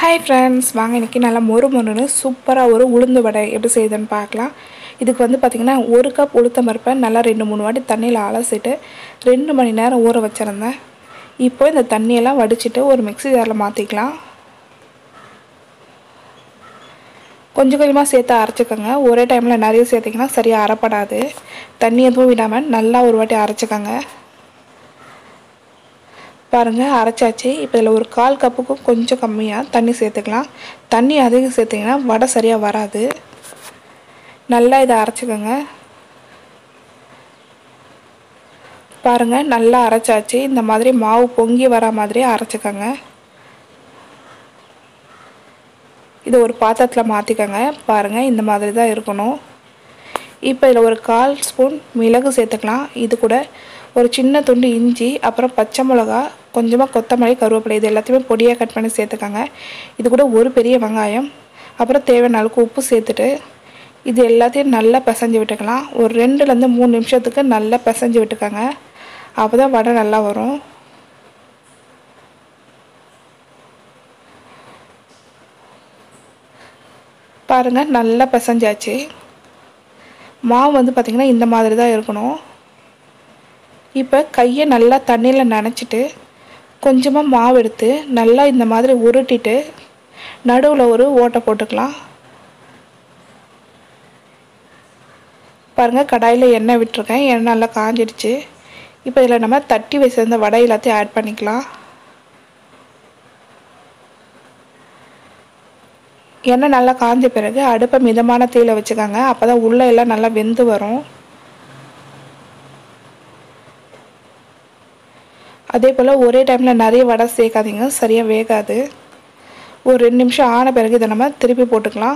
hi friends வாங்க இன்றைக்கி நல்லா மொறு மொறுன்னு சூப்பராக ஒரு உளுந்து வடை எப்படி செய்யுதுன்னு பார்க்கலாம் இதுக்கு வந்து பார்த்திங்கன்னா ஒரு கப் உளுத்தம் பருப்பை நல்லா ரெண்டு மூணு வாட்டி தண்ணியில் அலசிட்டு ரெண்டு மணி நேரம் ஊற வச்சுருந்தேன் இப்போ இந்த தண்ணியெல்லாம் வடிச்சிட்டு ஒரு மிக்ஸி ஜாரில் மாற்றிக்கலாம் கொஞ்சம் கொஞ்சமாக சேர்த்து அரைச்சிக்கோங்க ஒரே டைமில் நிறைய சேர்த்திங்கன்னா சரியாக அரைப்படாது தண்ணி எதுவும் விடாமல் நல்லா ஒரு வாட்டி அரைச்சிக்கோங்க பாருங்கள் அரைச்சாச்சு இப்போ இதில் ஒரு கால் கப்புக்கும் கொஞ்சம் கம்மியாக தண்ணி சேர்த்துக்கலாம் தண்ணி அதிகம் சேர்த்திங்கன்னா வடை சரியாக வராது நல்லா இதை அரைச்சிக்கோங்க பாருங்கள் நல்லா அரைச்சாச்சு இந்த மாதிரி மாவு பொங்கி வர மாதிரி அரைச்சிக்கோங்க இது ஒரு பாத்திரத்தில் மாற்றிக்கோங்க பாருங்கள் இந்த மாதிரி தான் இருக்கணும் இப்போ இதில் ஒரு கால் ஸ்பூன் மிளகு சேர்த்துக்கலாம் இது கூட ஒரு சின்ன துண்டு இஞ்சி அப்புறம் பச்சை மிளகா கொஞ்சமாக கொத்தமல்லி கருவேப்பிலை இது எல்லாத்தையுமே பொடியாக கட் பண்ணி சேர்த்துக்கோங்க இது கூட ஒரு பெரிய வெங்காயம் அப்புறம் தேவையான அளவுக்கு உப்பு சேர்த்துட்டு இது எல்லாத்தையும் நல்லா பிசைஞ்சு விட்டுக்கலாம் ஒரு ரெண்டுலேருந்து மூணு நிமிஷத்துக்கு நல்லா பிசைஞ்சு விட்டுக்கோங்க அப்போ தான் வடை நல்லா வரும் பாருங்கள் நல்லா பிசைஞ்சாச்சு மாவு வந்து பார்த்திங்கன்னா இந்த மாதிரி தான் இருக்கணும் இப்போ கையை நல்லா தண்ணியில் நனைச்சிட்டு கொஞ்சமாக மாவு எடுத்து நல்லா இந்த மாதிரி உருட்டிட்டு நடுவில் ஒரு ஓட்டை போட்டுக்கலாம் பாருங்கள் கடாயில் எண்ணெய் விட்டுருக்கேன் எண்ணெய் நல்லா காஞ்சிடுச்சு இப்போ இதில் நம்ம தட்டி வச்சிருந்த வடை எல்லாத்தையும் ஆட் பண்ணிக்கலாம் எண்ணெய் நல்லா காஞ்ச பிறகு அடுப்பை மிதமான தீயில் வச்சுக்கோங்க அப்போ தான் உள்ளே எல்லாம் நல்லா வெந்து வரும் அதே போல் ஒரே டைமில் நிறைய வடை சேர்க்காதீங்க சரியாக வேகாது ஒரு ரெண்டு நிமிஷம் ஆன பிறகு இதை நம்ம திருப்பி போட்டுக்கலாம்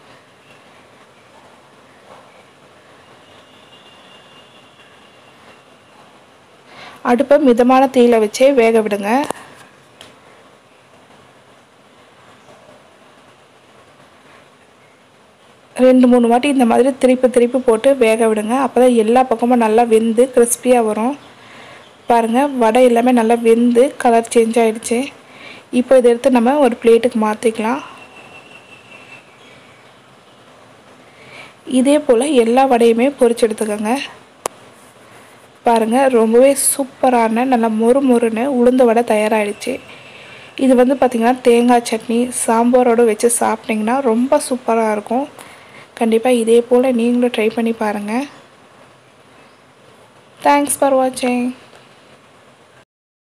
அடுப்பை மிதமான தீயில் வச்சே வேக விடுங்க ரெண்டு மூணு வாட்டி இந்த மாதிரி திருப்பி திருப்பி போட்டு வேக விடுங்க அப்போ தான் எல்லா பக்கமும் நல்லா வெந்து கிறிஸ்பியாக வரும் பாருங்கள் வடை எல்லாமே நல்லா வெந்து கலர் சேஞ்ச் ஆகிடுச்சு இப்போ இதை எடுத்து நம்ம ஒரு பிளேட்டுக்கு மாற்றிக்கலாம் இதே போல் எல்லா வடையுமே பொரிச்சு எடுத்துக்கோங்க பாருங்கள் ரொம்பவே சூப்பரான நல்லா மொறு மொறுன்னு உளுந்த வடை தயாராகிடுச்சு இது வந்து பார்த்திங்கன்னா தேங்காய் சட்னி சாம்பாரோடு வச்சு சாப்பிட்டிங்கன்னா ரொம்ப சூப்பராக இருக்கும் கண்டிப்பாக இதே போல் நீங்களும் ட்ரை பண்ணி பாருங்கள் தேங்க்ஸ் ஃபார் வாட்சிங்